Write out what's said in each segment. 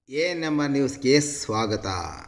A ನಮ್ಮ ನ್ಯೂಸ್ಗೆ ಸ್ವಾಗತ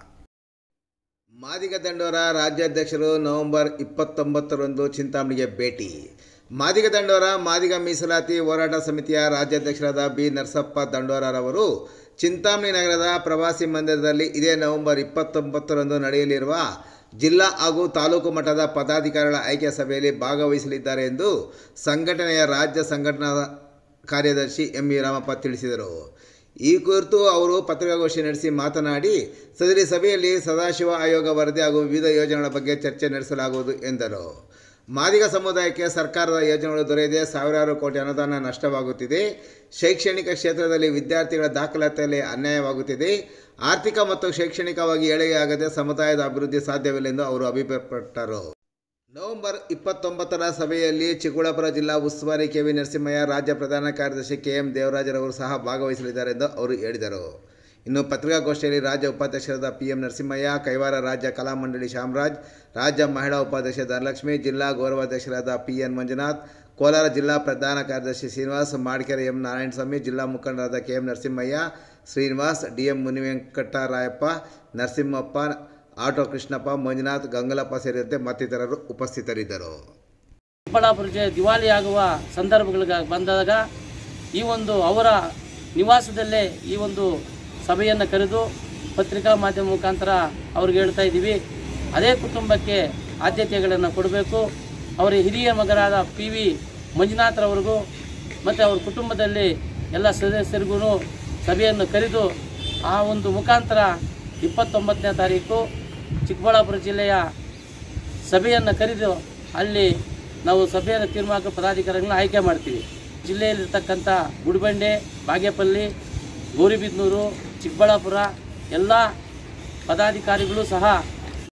ಮಾದಿಗ ದಂಡೋರ ರಾಜ್ಯಾಧ್ಯಕ್ಷರು ನವೆಂಬರ್ ಇಪ್ಪತ್ತೊಂಬತ್ತರಂದು ಚಿಂತಾಮಣಿಗೆ ಭೇಟಿ ಮಾದಿಗ ದಂಡೋರ ಮಾದಿಗ ಮೀಸಲಾತಿ ಹೋರಾಟ ಸಮಿತಿಯ ರಾಜ್ಯಾಧ್ಯಕ್ಷರಾದ ಬಿ ನರಸಪ್ಪ ದಂಡೋರರವರು ಚಿಂತಾಮಣಿ ನಗರದ ಪ್ರವಾಸಿ ಮಂದಿರದಲ್ಲಿ ಇದೇ ನವೆಂಬರ್ ಇಪ್ಪತ್ತೊಂಬತ್ತರಂದು ನಡೆಯಲಿರುವ ಜಿಲ್ಲಾ ಹಾಗೂ ತಾಲೂಕು ಮಟ್ಟದ ಪದಾಧಿಕಾರಿಗಳ ಆಯ್ಕೆ ಸಭೆಯಲ್ಲಿ ಭಾಗವಹಿಸಲಿದ್ದಾರೆ ಎಂದು ಸಂಘಟನೆಯ ರಾಜ್ಯ ಸಂಘಟನಾ ಕಾರ್ಯದರ್ಶಿ ಎಂ ಇ ರಾಮಪ್ಪ ತಿಳಿಸಿದರು ಈ ಕುರಿತು ಅವರು ಪತ್ರಿಕಾಗೋಷ್ಠಿ ನಡೆಸಿ ಮಾತನಾಡಿ ಸದರಿ ಸಭೆಯಲ್ಲಿ ಸದಾಶಿವ ಆಯೋಗ ವರದಿ ಹಾಗೂ ವಿವಿಧ ಯೋಜನೆಗಳ ಬಗ್ಗೆ ಚರ್ಚೆ ನಡೆಸಲಾಗುವುದು ಎಂದರು ಮಾದಿಗ ಸಮುದಾಯಕ್ಕೆ ಸರ್ಕಾರದ ಯೋಜನೆಗಳು ದೊರೆಯದೆ ಸಾವಿರಾರು ಕೋಟಿ ಅನುದಾನ ನಷ್ಟವಾಗುತ್ತಿದೆ ಶೈಕ್ಷಣಿಕ ಕ್ಷೇತ್ರದಲ್ಲಿ ವಿದ್ಯಾರ್ಥಿಗಳ ದಾಖಲಾತಿಯಲ್ಲಿ ಅನ್ಯಾಯವಾಗುತ್ತಿದೆ ಆರ್ಥಿಕ ಮತ್ತು ಶೈಕ್ಷಣಿಕವಾಗಿ ಏಳಿಗೆಯಾಗದೆ ಸಮುದಾಯದ ಅಭಿವೃದ್ಧಿ ಸಾಧ್ಯವಿಲ್ಲ ಎಂದು ಅವರು ಅಭಿಪ್ರಾಯಪಟ್ಟರು ನವೆಂಬರ್ ಇಪ್ಪತ್ತೊಂಬತ್ತರ ಸಭೆಯಲ್ಲಿ ಚಿಕ್ಕಬಳ್ಳಾಪುರ ಜಿಲ್ಲಾ ಉಸ್ತುವಾರಿ ಕೆ ವಿ ನರಸಿಂಹಯ್ಯ ರಾಜ್ಯ ಪ್ರಧಾನ ಕಾರ್ಯದರ್ಶಿ ಕೆ ಎಂ ದೇವರಾಜರವರು ಸಹ ಭಾಗವಹಿಸಲಿದ್ದಾರೆ ಎಂದು ಅವರು ಹೇಳಿದರು ಇನ್ನು ಪತ್ರಿಕಾಗೋಷ್ಠಿಯಲ್ಲಿ ರಾಜ್ಯ ಉಪಾಧ್ಯಕ್ಷರಾದ ಪಿ ಎಂ ನರಸಿಂಹಯ್ಯ ಕೈವಾರ ರಾಜ್ಯ ಕಲಾ ಮಂಡಳಿ ಶಾಮರಾಜ್ ರಾಜ್ಯ ಮಹಿಳಾ ಉಪಾಧ್ಯಕ್ಷ ಧನಲಕ್ಷ್ಮಿ ಜಿಲ್ಲಾ ಗೌರವಾಧ್ಯಕ್ಷರಾದ ಪಿ ಎನ್ ಮಂಜುನಾಥ್ ಕೋಲಾರ ಜಿಲ್ಲಾ ಪ್ರಧಾನ ಕಾರ್ಯದರ್ಶಿ ಶ್ರೀನಿವಾಸ್ ಮಾಡಿಕೆರೆ ಎಂ ನಾರಾಯಣಸ್ವಾಮಿ ಜಿಲ್ಲಾ ಮುಖಂಡರಾದ K M Narasimhaiah Srinivas D M Munivenkatarayappa Narasimhappa auto Krishnappa Manjunath Gangalappa ಸೇರಿದಂತೆ ಮತ್ತಿತರರು ಉಪಸ್ಥಿತರಿದ್ದರು ಚಿಕ್ಕಬಳ್ಳಾಪುರ ಜಿಲ್ಲೆ ದಿವಾಳಿ ಆಗುವ ಸಂದರ್ಭಗಳಿಗೆ ಬಂದಾಗ ಈ ಒಂದು ಅವರ ನಿವಾಸದಲ್ಲೇ ಈ ಒಂದು ಸಭೆಯನ್ನು ಕರೆದು ಪತ್ರಿಕಾ ಮಾಧ್ಯಮ ಮುಖಾಂತರ ಅವ್ರಿಗೆ ಹೇಳ್ತಾ ಇದ್ದೀವಿ ಅದೇ ಕುಟುಂಬಕ್ಕೆ ಆದ್ಯತೆಗಳನ್ನು ಕೊಡಬೇಕು ಅವರ ಹಿರಿಯ ಮಗರಾದ ಪಿ ವಿ ಮಂಜುನಾಥ್ರವ್ರಿಗೂ ಮತ್ತು ಅವ್ರ ಕುಟುಂಬದಲ್ಲಿ ಎಲ್ಲ ಸದಸ್ಯರಿಗೂ ಸಭೆಯನ್ನು ಕರೆದು ಆ ಒಂದು ಮುಖಾಂತರ ಇಪ್ಪತ್ತೊಂಬತ್ತನೇ ತಾರೀಕು ಚಿಕ್ಕಬಳ್ಳಾಪುರ ಜಿಲ್ಲೆಯ ಸಭೆಯನ್ನು ಕರೆದು ಅಲ್ಲಿ ನಾವು ಸಭೆಯನ್ನು ತೀರ್ಮಾನ ಪದಾಧಿಕಾರಿಗಳನ್ನ ಆಯ್ಕೆ ಮಾಡ್ತೀವಿ ಜಿಲ್ಲೆಯಲ್ಲಿರ್ತಕ್ಕಂಥ ಗುಡಿಬಂಡೆ ಬಾಗೇಪಲ್ಲಿ ಗೌರಿಬಿದನೂರು ಚಿಕ್ಕಬಳ್ಳಾಪುರ ಎಲ್ಲ ಪದಾಧಿಕಾರಿಗಳು ಸಹ